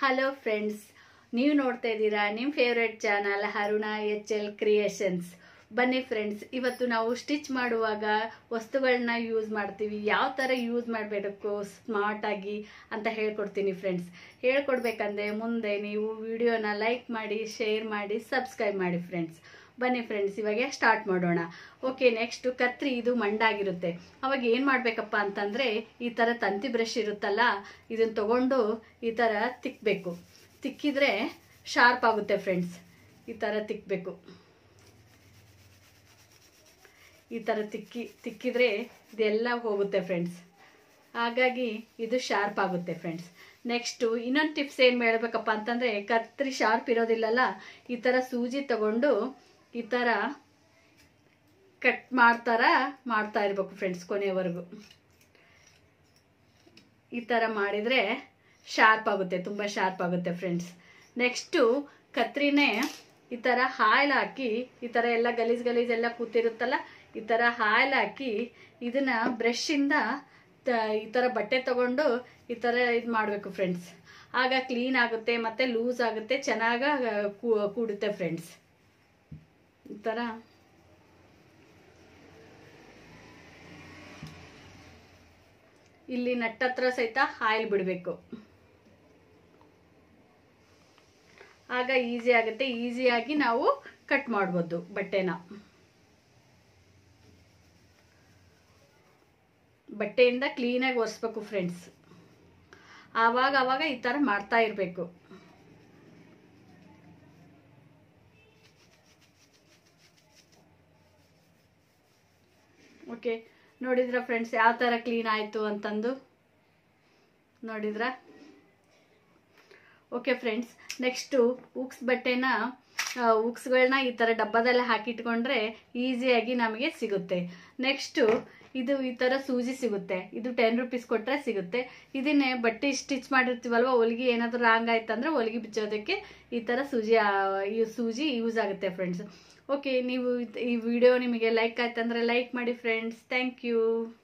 hello friends ನೀವು ನೋಡ್ತಾ ಇದ್ದೀರಾ ನಿಮ್ಮ favourite channel Aruna H L creations ಬನ್ನಿ ಫ್ರೆಂಡ್ಸ್ ಇವತ್ತು ನಾವು ಸ್ಟಿಚ್ ಮಾಡುವಾಗ ವಸ್ತುಗಳನ್ನ ಯೂಸ್ ಮಾಡ್ತೀವಿ ಯಾವ ಥರ ಯೂಸ್ ಮಾಡಬೇಕು ಸ್ಮಾರ್ಟಾಗಿ ಅಂತ ಹೇಳ್ಕೊಡ್ತೀನಿ ಫ್ರೆಂಡ್ಸ್ ಹೇಳ್ಕೊಡ್ಬೇಕಂದ್ರೆ ಮುಂದೆ ನೀವು ವಿಡಿಯೋನ ಲೈಕ್ ಮಾಡಿ ಶೇರ್ ಮಾಡಿ ಸಬ್ಸ್ಕ್ರೈಬ್ ಮಾಡಿ ಫ್ರೆಂಡ್ಸ್ ಬನ್ನಿ ಫ್ರೆಂಡ್ಸ್ ಇವಾಗ ಸ್ಟಾರ್ಟ್ ಮಾಡೋಣ ಓಕೆ ನೆಕ್ಸ್ಟ್ ಕತ್ರಿ ಇದು ಮಂಡಾಗಿರುತ್ತೆ ಅವಾಗ ಏನು ಮಾಡಬೇಕಪ್ಪ ಅಂತಂದರೆ ಈ ಥರ ತಂತಿ ಬ್ರಷ್ ಇರುತ್ತಲ್ಲ ಇದನ್ನು ತಗೊಂಡು ಈ ಥರ ತಿಕ್ಕಬೇಕು ತಿಕ್ಕಿದ್ರೆ ಶಾರ್ಪ್ ಆಗುತ್ತೆ ಫ್ರೆಂಡ್ಸ್ ಈ ಥರ ತಿಕ್ಕಬೇಕು ಈ ಥರ ತಿಕ್ಕಿ ತಿಕ್ಕಿದ್ರೆ ಇದೆಲ್ಲ ಹೋಗುತ್ತೆ ಫ್ರೆಂಡ್ಸ್ ಹಾಗಾಗಿ ಇದು ಶಾರ್ಪ್ ಆಗುತ್ತೆ ಫ್ರೆಂಡ್ಸ್ ನೆಕ್ಸ್ಟು ಇನ್ನೊಂದು ಟಿಪ್ಸ್ ಏನು ಹೇಳ್ಬೇಕಪ್ಪ ಅಂತಂದರೆ ಕತ್ರಿ ಶಾರ್ಪ್ ಇರೋದಿಲ್ಲಲ್ಲ ಈ ಥರ ಸೂಜಿ ತಗೊಂಡು ಈ ಥರ ಕಟ್ ಮಾಡ್ತಾರ ಮಾಡ್ತಾ ಇರ್ಬೇಕು ಫ್ರೆಂಡ್ಸ್ ಕೊನೆಯವರೆಗೂ ಈ ಥರ ಮಾಡಿದರೆ ಶಾರ್ಪ್ ಆಗುತ್ತೆ ತುಂಬ ಶಾರ್ಪ್ ಆಗುತ್ತೆ ಫ್ರೆಂಡ್ಸ್ ನೆಕ್ಸ್ಟು ಕತ್ರಿನೇ ಈ ಥರ ಹಾಯ್ಲ್ ಹಾಕಿ ಈ ಥರ ಎಲ್ಲ ಗಲೀಜು ಗಲೀಜ್ ಎಲ್ಲ ಕೂತಿರುತ್ತಲ್ಲ ಈ ಥರ ಹಾಯ್ಲ್ ಹಾಕಿ ಇದನ್ನ ಬ್ರಷಿಂದ ತ ಈ ಥರ ಬಟ್ಟೆ ತಗೊಂಡು ಈ ಥರ ಇದು ಮಾಡಬೇಕು ಫ್ರೆಂಡ್ಸ್ ಆಗ ಕ್ಲೀನ್ ಆಗುತ್ತೆ ಮತ್ತು ಲೂಸ್ ಆಗುತ್ತೆ ಚೆನ್ನಾಗ ಕೂಡುತ್ತೆ ಫ್ರೆಂಡ್ಸ್ ಈ ಥರ ಇಲ್ಲಿ ನಟ್ಟತ್ರ ಸಹಿತ ಆಯಿಲ್ ಬಿಡಬೇಕು ಆಗ ಈಸಿ ಆಗುತ್ತೆ ಈಸಿಯಾಗಿ ನಾವು ಕಟ್ ಮಾಡ್ಬೋದು ಬಟ್ಟೆನ ಬಟ್ಟೆಯಿಂದ ಕ್ಲೀನಾಗಿ ಒರೆಸ್ಬೇಕು ಫ್ರೆಂಡ್ಸ್ ಆವಾಗ ಆವಾಗ ಈ ಥರ ಮಾಡ್ತಾ ಇರಬೇಕು ಓಕೆ ನೋಡಿದ್ರ ಫ್ರೆಂಡ್ಸ್ ಯಾವ ಥರ ಕ್ಲೀನ್ ಆಯಿತು ಅಂತಂದು ನೋಡಿದ್ರ ಓಕೆ ಫ್ರೆಂಡ್ಸ್ ನೆಕ್ಸ್ಟು ಉಕ್ಸ್ ಬಟ್ಟೆನ ಉಕ್ಸ್ಗಳನ್ನ ಈ ಥರ ಡಬ್ಬದಲ್ಲಿ ಹಾಕಿಟ್ಕೊಂಡ್ರೆ ಈಸಿಯಾಗಿ ನಮಗೆ ಸಿಗುತ್ತೆ ನೆಕ್ಸ್ಟು ಇದು ಈ ಥರ ಸೂಜಿ ಸಿಗುತ್ತೆ ಇದು ಟೆನ್ ರುಪೀಸ್ ಕೊಟ್ಟರೆ ಸಿಗುತ್ತೆ ಇದನ್ನೇ ಬಟ್ಟೆ ಸ್ಟಿಚ್ ಮಾಡಿರ್ತೀವಲ್ವ ಹೊಲಿಗೆ ಏನಾದರೂ ರಾಂಗ್ ಆಯ್ತಂದ್ರೆ ಹೊಲಿಗೆ ಬಿಚ್ಚೋದಕ್ಕೆ ಈ ಥರ ಸೂಜಿ ಈ ಸೂಜಿ ಯೂಸ್ ಆಗುತ್ತೆ ಫ್ರೆಂಡ್ಸ್ ಓಕೆ ನೀವು ಈ ವಿಡಿಯೋ ನಿಮಗೆ ಲೈಕ್ ಆಯ್ತಂದ್ರೆ ಲೈಕ್ ಮಾಡಿ ಫ್ರೆಂಡ್ಸ್ ಥ್ಯಾಂಕ್ ಯು